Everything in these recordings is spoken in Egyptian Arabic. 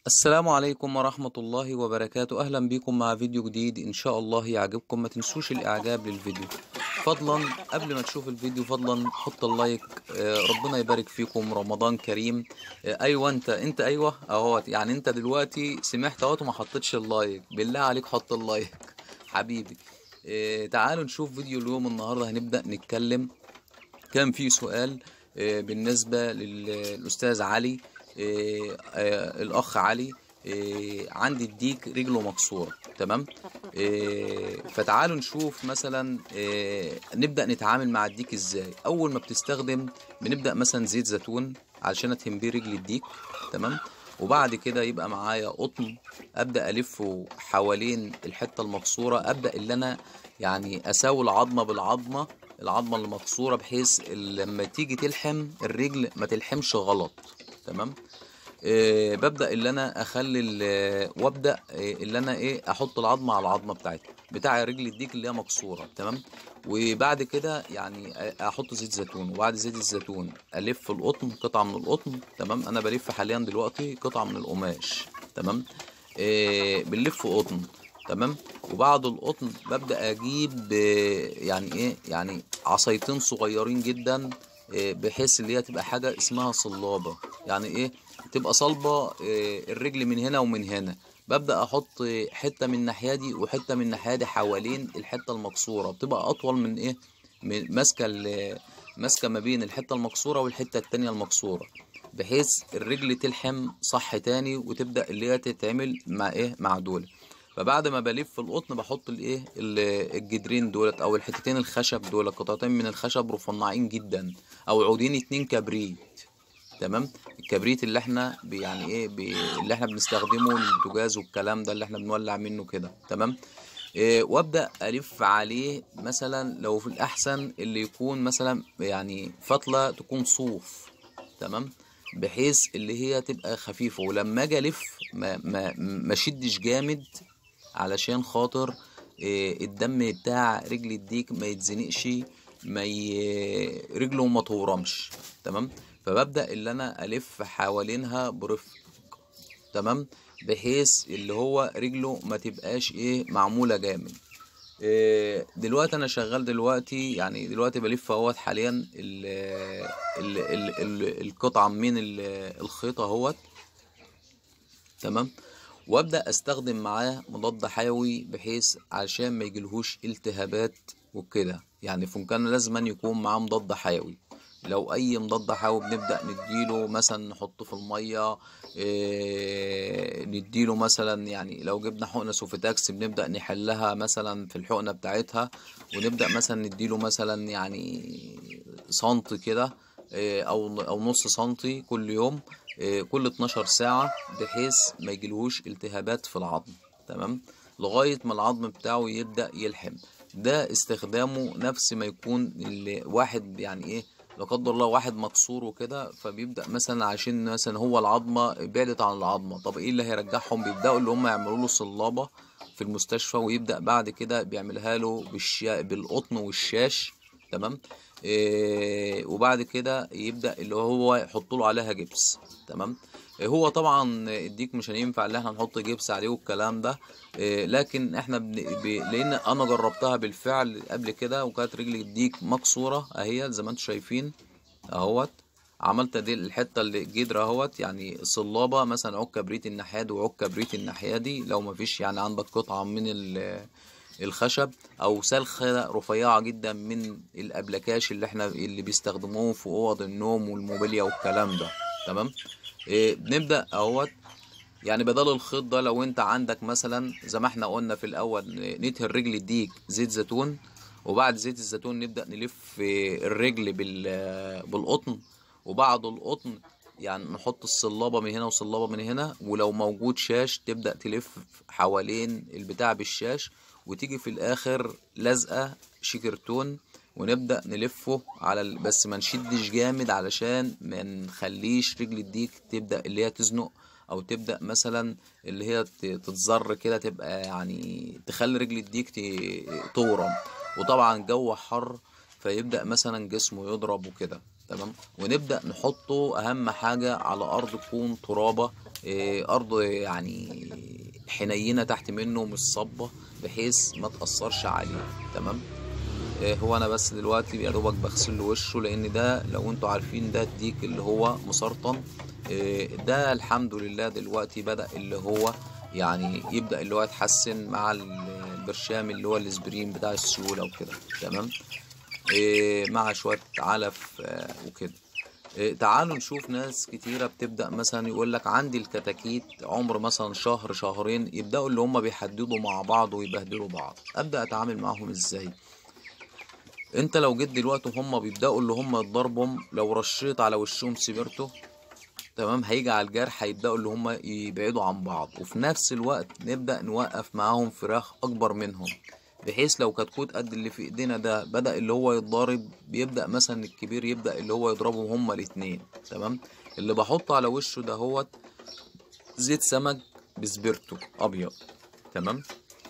السلام عليكم ورحمة الله وبركاته أهلا بكم مع فيديو جديد إن شاء الله يعجبكم ما تنسوش الإعجاب للفيديو فضلا قبل ما تشوف الفيديو فضلا حط اللايك آه، ربنا يبارك فيكم رمضان كريم آه، أيوة أنت أنت أيوة أهوت يعني أنت دلوقتي سمعت أهوت وما حطيتش اللايك بالله عليك حط اللايك حبيبي آه، تعالوا نشوف فيديو اليوم النهاردة هنبدأ نتكلم كان في سؤال آه، بالنسبة للأستاذ علي آه، آه، الأخ علي آه، عندي الديك رجله مكسورة تمام آه، فتعالوا نشوف مثلا آه، نبدأ نتعامل مع الديك ازاي أول ما بتستخدم بنبدأ مثلا زيت زيتون علشان اتهم بيه رجل الديك تمام وبعد كده يبقى معايا قطن ابدا الفه حوالين الحته المكسوره ابدا اللي انا يعني اساوي العظمه بالعظمه العظمه اللي مكسوره بحيث لما تيجي تلحم الرجل ما تلحمش غلط تمام إيه ببدا اللي انا اخلي ال- وابدا إيه اللي انا ايه احط العظمه على العظمه بتاعتها بتاع رجل الديك اللي هي مكسوره تمام وبعد كده يعني أ- احط زيت زيتون وبعد زيت الزيتون الف القطن قطعه من القطن تمام انا بلف حاليا دلوقتي قطعه من القماش تمام إيه بنلف قطن تمام وبعد القطن ببدا اجيب آه، يعني ايه يعني عصايتين صغيرين جدا آه، بحيث اللي هي تبقى حاجه اسمها صلابه يعني ايه تبقى صلبه آه، الرجل من هنا ومن هنا ببدا احط حته من الناحيه دي وحته من الناحيه دي حوالين الحته المكسوره بتبقى اطول من ايه من ماسكه ال- ماسكه ما بين الحته المكسوره والحته التانية المكسوره بحيث الرجل تلحم صح تاني وتبدا اللي هي تتعمل مع ايه مع دول فبعد ما بلف القطن بحط الايه ال- الجدرين دولت او الحتتين الخشب دول قطعتين من الخشب رفنعين جدا او عودين اتنين كبريت تمام الكبريت اللي احنا بي- يعني ايه بي اللي احنا بنستخدمه البوتاجاز والكلام ده اللي احنا بنولع منه كده تمام إيه وابدا الف عليه مثلا لو في الاحسن اللي يكون مثلا يعني فتله تكون صوف تمام بحيث اللي هي تبقى خفيفه ولما اجي الف ما ما ما شدش جامد علشان خاطر إيه، الدم بتاع رجل الديك ما يتزنقش ما ي... رجله ما تورمش تمام فببدأ اللي انا الف حوالينها برفق تمام بحيث اللي هو رجله ما تبقاش ايه معمولة جامد إيه، دلوقتي انا شغال دلوقتي يعني دلوقتي بلف اهوت حاليا ال ال ال ال القطعة من ال- الخيط اهوت تمام وابدا استخدم معاه مضاد حيوي بحيث عشان ما يجيلهوش التهابات وكده يعني فكان لازم أن يكون معاه مضاد حيوي لو اي مضاد حيوي بنبدا نديله مثلا نحطه في الميه إيه نديله مثلا يعني لو جبنا حقنه سوفتاكس بنبدا نحلها مثلا في الحقنه بتاعتها ونبدا مثلا نديله مثلا يعني سنت كده إيه، او او نص سنتي كل يوم إيه، كل 12 ساعة بحيث ما يجيلهوش التهابات في العظم تمام لغاية ما العظم بتاعه يبدأ يلحم ده استخدامه نفس ما يكون الواحد يعني ايه لا قدر الله واحد مكسور وكده فبيبدأ مثلا عشان مثلا هو العظمة بعدت عن العظمة طب ايه اللي هيرجعهم بيبدأوا اللي هم يعملوا له صلابة في المستشفى ويبدأ بعد كده بيعملها له بالشا... بالقطن والشاش تمام إيه وبعد كده يبدأ اللي هو يحط له عليها جبس تمام إيه هو طبعا الديك مش هينفع ان احنا نحط جبس عليه والكلام ده إيه لكن احنا بن... ب... لان انا جربتها بالفعل قبل كده وكانت رجل الديك مكسوره اهي زي ما انتم شايفين اهوت عملت دي الحته اللي الجدر اهوت يعني صلابه مثلا عود كبريت الناحيه دي وعود كبريت الناحيه دي لو مفيش يعني عندك قطعه من ال... الخشب او سلخه رفيعه جدا من الابلكاش اللي احنا اللي بيستخدموه في اوض النوم والموبيليا والكلام ده تمام إيه بنبدا اهوت يعني بدل الخيط ده لو انت عندك مثلا زي ما احنا قلنا في الاول نتهي الرجل الديك زيت زيتون وبعد زيت الزيتون نبدا نلف الرجل بال بالقطن وبعد القطن يعني نحط الصلابة من هنا وصلابة من هنا ولو موجود شاش تبدأ تلف حوالين البتاع بالشاش وتيجي في الآخر لزقة شيكرتون ونبدأ نلفه على ال... بس ما نشدش جامد علشان ما نخليش رجل الديك تبدأ اللي هي تزنق او تبدأ مثلا اللي هي ت- تتزر كده تبقى يعني تخلي رجل الديك ت- تورم وطبعا جو حر فيبدأ مثلا جسمه يضرب وكده تمام ونبدأ نحطه أهم حاجة على أرض تكون ترابة إيه، أرض يعني حنينة تحت منه مش صبة بحيث ما تأثرش عليه تمام إيه، هو انا بس دلوقتي يا دوبك بغسل له وشه لان ده لو انتوا عارفين ده الديك اللي هو مسرطن إيه، ده الحمد لله دلوقتي بدأ اللي هو يعني يبدأ اللي هو يتحسن مع ال- البرشام اللي هو الاسبرين بتاع السيولة وكده تمام إيه، مع شوية علف آه، وكده إيه، تعالوا نشوف ناس كتيرة بتبدأ مثلا يقول لك عندي الكتاكيت عمر مثلا شهر شهرين يبدأوا اللي هم بيحددوا مع بعض ويبهدلوا بعض أبدأ أتعامل معاهم إزاي انت لو جيت دلوقتي هم بيبدأوا اللي هم يتضربهم لو رشيت على وشهم سيبرتو تمام هيجي على الجرح هيبدأوا اللي هم يبعدوا عن بعض وفي نفس الوقت نبدأ نوقف معاهم فراخ أكبر منهم بحيث لو كتكوت قد اللي في ايدينا ده بدأ اللي هو يتضارب بيبدأ مثلا الكبير يبدأ اللي هو يضربهم هما الاتنين تمام اللي بحطه على وشه ده هو زيت سمك بسبرتو أبيض تمام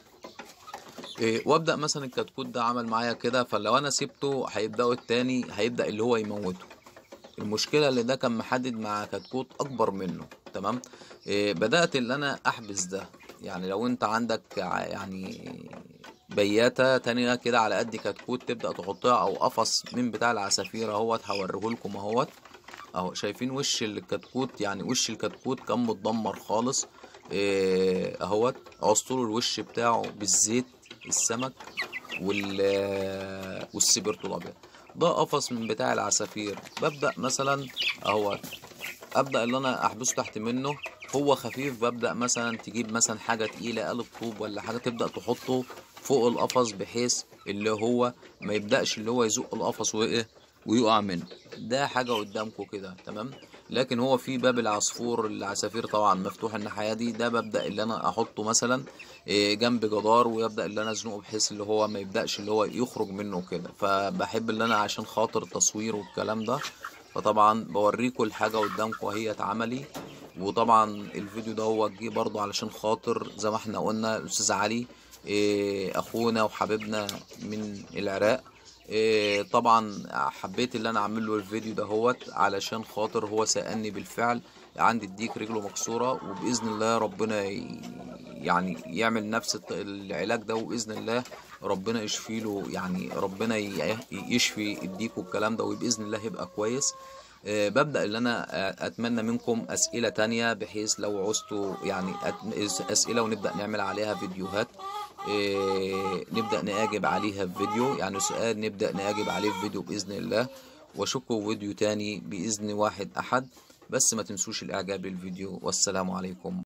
إيه وابدا مثلا الكتكوت ده عمل معايا كده فلو انا سيبته هيبداوا التاني هيبدا اللي هو يموته المشكله اللي ده كان محدد مع كتكوت اكبر منه تمام إيه بدات اللي انا احبس ده يعني لو انت عندك ع- يعني بياتة تانية كده على قد كتكوت تبدأ تحطها أو قفص من بتاع العصافير اهوت هوريهولكم اهوت اهو شايفين وش الكتكوت يعني وش الكتكوت كان متدمر خالص إيه، اهوت عصطور الوش بتاعه بالزيت السمك وال والسبرتو الابيض ده قفص من بتاع العصافير ببدأ مثلا اهوت ابدا اللي انا احبسه تحت منه هو خفيف ببدا مثلا تجيب مثلا حاجه تقيله قالب طوب ولا حاجه تبدا تحطه فوق القفص بحيث اللي هو ما يبداش اللي هو يزق القفص وايه ويقع منه ده حاجه قدامكم كده تمام لكن هو في باب العصفور العصافير طبعا مفتوح الناحيه دي ده ببدا اللي انا احطه مثلا إيه، جنب جدار ويبدا اللي انا ازنقه بحيث اللي هو ما يبداش اللي هو يخرج منه كده فبحب اللي انا عشان خاطر التصوير والكلام ده فطبعا بوريكم الحاجة قدامكم وهي اتعملي وطبعا الفيديو ده هو جه برضه علشان خاطر زي ما احنا قلنا الاستاذ علي إيه، اخونا وحبيبنا من العراق إيه، طبعا حبيت اللي انا اعمل له الفيديو ده هوت علشان خاطر هو سألني بالفعل عندي الديك رجله مكسورة وبإذن الله ربنا ي- يعني يعمل نفس الط- العلاج ده وبإذن الله ربنا يشفي له يعني ربنا ي- يشفي الديك والكلام ده وبإذن الله يبقى كويس آه، ببدأ اللي أنا آه، أتمنى منكم أسئلة تانية بحيث لو عوزتوا يعني أت- أسئلة ونبدأ نعمل عليها فيديوهات آه، نبدأ نأجب عليها في فيديو يعني سؤال نبدأ نأجب عليه في فيديو بإذن الله وأشوفكم في فيديو تاني بإذن واحد أحد بس ما تنسوش الإعجاب بالفيديو والسلام عليكم